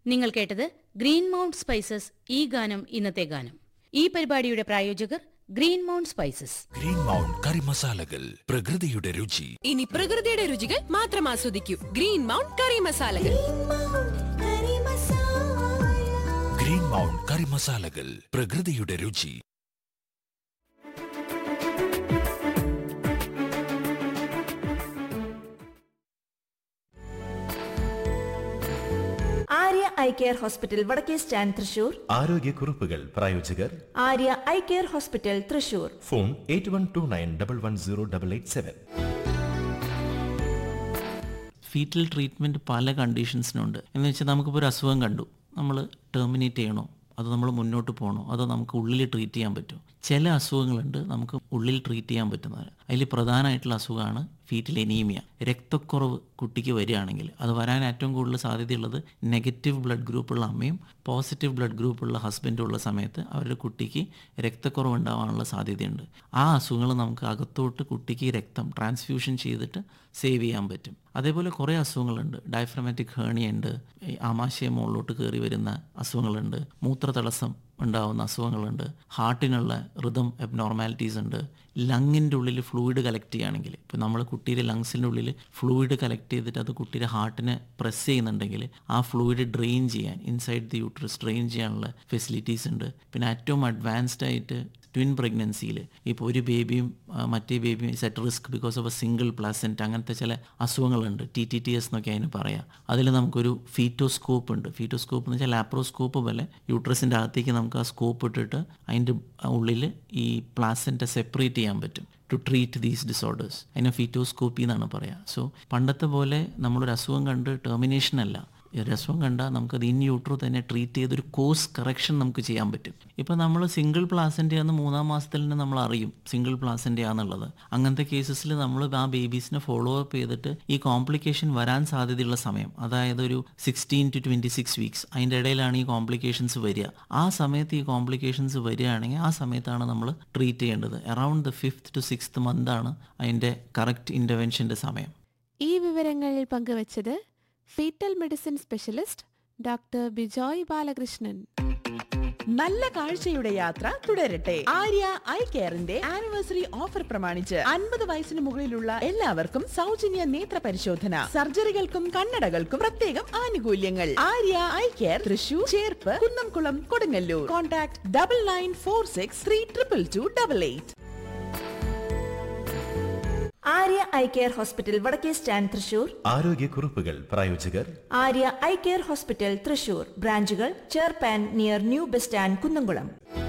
നിങ്ങൾ കേട്ടത് green Mount spices ഈ ഗാനം ഇന്നത്തെ ഗാനം ഈ പരിപാടിയുടെ പ്രായോജകർ Green Mount Spices Green Mount കറി മസാലകൾ പ്രകൃതിയുടെ രുചി ഇനി പ്രകൃതിയുടെ രുചികൾ മാത്രം ആസ്വദിക്കൂ ഗ്രീൻ മൗണ്ട് കറി മസാലകൾ ഗ്രീൻ മൗണ്ട് കറി മസാലകൾ പ്രകൃതിയുടെ രുചി ആര്യ ഐ കെയർ ഹോസ്പിറ്റൽ വടക്കേ സ്റ്റാൻഡ് തൃശൂർ ആരോഗ്യക്കുറിപ്പുകൾ പ്രായോജകർ Arya eye care hospital Thrissur phone eight one two nine double one zero double eight seven fetal treatment പല കണ്ടീഷൻസിനുണ്ട് എന്ന് വെച്ചാൽ നമുക്കിപ്പോൾ ഒരു അസുഖം കണ്ടു നമ്മൾ ടെർമിനേറ്റ് ചെയ്യണോ അത് നമ്മൾ മുന്നോട്ട് പോകണോ അതോ നമുക്ക് ഉള്ളിൽ ട്രീറ്റ് ചെയ്യാൻ പറ്റുമോ ചില അസുഖങ്ങളുണ്ട് നമുക്ക് ഉള്ളിൽ ട്രീറ്റ് ചെയ്യാൻ പറ്റുന്നത് അതിൽ പ്രധാനമായിട്ടുള്ള അസുഖമാണ് ഫീറ്റൽ എനീമിയ രക്തക്കുറവ് കുട്ടിക്ക് വരികയാണെങ്കിൽ അത് വരാൻ ഏറ്റവും കൂടുതൽ സാധ്യതയുള്ളത് നെഗറ്റീവ് ബ്ലഡ് ഗ്രൂപ്പുള്ള അമ്മയും പോസിറ്റീവ് ബ്ലഡ് ഗ്രൂപ്പുള്ള ഹസ്ബൻഡും ഉള്ള സമയത്ത് അവരുടെ കുട്ടിക്ക് രക്തക്കുറവ് ഉണ്ടാവാനുള്ള സാധ്യതയുണ്ട് ആ അസുഖങ്ങൾ നമുക്ക് അകത്തോട്ട് കുട്ടിക്ക് രക്തം ട്രാൻസ്ഫ്യൂഷൻ ചെയ്തിട്ട് സേവ് ചെയ്യാൻ പറ്റും അതേപോലെ കുറേ അസുഖങ്ങളുണ്ട് ഡയഫ്രമാറ്റിക് ഹേണിയ ഉണ്ട് ഈ ആമാശയം മുകളിലോട്ട് കയറി വരുന്ന അസുഖങ്ങളുണ്ട് മൂത്രതടസ്സം ഉണ്ടാവുന്ന അസുഖങ്ങളുണ്ട് ഹാർട്ടിനുള്ള റിതം എബ്നോർമാലിറ്റീസ് ഉണ്ട് ലങ്ങിൻ്റെ ഉള്ളിൽ ഫ്ലൂയിഡ് കളക്ട് ചെയ്യുകയാണെങ്കിൽ ഇപ്പോൾ നമ്മൾ കുട്ടിയുടെ ലങ്സിൻ്റെ ഉള്ളിൽ ഫ്ലൂയിഡ് കളക്ട് ചെയ്തിട്ട് അത് കുട്ടിയുടെ ഹാർട്ടിനെ പ്രസ് ചെയ്യുന്നുണ്ടെങ്കിൽ ആ ഫ്ലൂയിഡ് ഡ്രെയിൻ ചെയ്യാൻ ഇൻസൈഡ് ദി യൂട്രസ് ഡ്രെയിൻ ചെയ്യാനുള്ള ഫെസിലിറ്റീസ് ഉണ്ട് പിന്നെ ഏറ്റവും അഡ്വാൻസ്ഡ് ആയിട്ട് ട്വിൻ പ്രഗ്നൻസിയിൽ ഇപ്പോൾ ഒരു ബേബിയും ആ, മറ്റേ ബേബിയും is at risk because of a single placenta അങ്ങനത്തെ ചില അസുഖങ്ങളുണ്ട് ടി ടി ടി എസ് എന്നൊക്കെ അതിന് പറയാം അതിൽ നമുക്കൊരു ഫീറ്റോസ്കോപ്പ് ഉണ്ട് ഫീറ്റോസ്കോപ്പ് എന്ന് വെച്ചാൽ ലാപ്രോസ്കോപ്പ് പോലെ യൂട്രസിൻ്റെ അകത്തേക്ക് നമുക്ക് ആ സ്കോപ്പ് ഇട്ടിട്ട് അതിൻ്റെ ഉള്ളിൽ ഈ പ്ലാസൻറ്റ സെപ്പറേറ്റ് ചെയ്യാൻ പറ്റും ടു ട്രീറ്റ് ദീസ് ഡിസോർഡേഴ്സ് അതിനെ ഫീറ്റോസ്കോപ്പി എന്നാണ് പറയുക സോ പണ്ടത്തെ പോലെ നമ്മളൊരു അസുഖം കണ്ട് ടെർമിനേഷൻ അല്ല ഈ ഒരു അസുഖം കണ്ടാൽ നമുക്കത് ഇൻ യൂട്രോ തന്നെ ട്രീറ്റ് ചെയ്തൊരു കോഴ്സ് കറക്ഷൻ നമുക്ക് ചെയ്യാൻ പറ്റും ഇപ്പോൾ നമ്മൾ സിംഗിൾ പ്ലാസൻ്റെ ആണെന്ന് മൂന്നാം മാസത്തിൽ തന്നെ നമ്മൾ അറിയും സിംഗിൾ പ്ലാസൻ്റെ ആണെന്നുള്ളത് അങ്ങനത്തെ കേസസിൽ നമ്മൾ ആ ബേബീസിനെ ഫോളോ അപ്പ് ചെയ്തിട്ട് ഈ കോംപ്ലിക്കേഷൻ വരാൻ സാധ്യതയുള്ള സമയം അതായത് ഒരു sixteen to twenty six weeks അതിൻ്റെ ഇടയിലാണ് ഈ കോംപ്ലിക്കേഷൻസ് വരിക ആ സമയത്ത് ഈ കോംപ്ലിക്കേഷൻസ് വരികയാണെങ്കിൽ ആ സമയത്താണ് നമ്മൾ ട്രീറ്റ് ചെയ്യേണ്ടത് around the fifth to sixth മന്താണ് അതിൻ്റെ കറക്റ്റ് ഇൻ്റർവെൻഷൻ്റെ സമയം ഈ വിവരങ്ങൾ പങ്കുവച്ചത് fetal medicine specialist doctor Bijoy Balakrishnan നല്ല കാഴ്ചയുടെ യാത്ര തുടരട്ടെ ആര്യ ഐ കെയറിന്റെ ആനിവേഴ്സറി ഓഫർ പ്രമാണിച്ച് അൻപത് വയസ്സിന് മുകളിലുള്ള എല്ലാവർക്കും സൗജന്യ നേത്ര പരിശോധന സർജറികൾക്കും കണ്ണടകൾക്കും പ്രത്യേകം ആനുകൂല്യങ്ങൾ Arya eye care Thrissur Cherpu Kunnamkulam Kodungallur contact double nine four six three triple two double eight Arya eye care hospital വടക്കേ സ്റ്റാൻഡ് തൃശൂർ ആരോഗ്യക്കുറിപ്പുകൾ പ്രായോജകർ Arya eye care hospital Thrissur ബ്രാഞ്ചുകൾ ചേർപ്പാൻ near new bus stand Kunnamkulam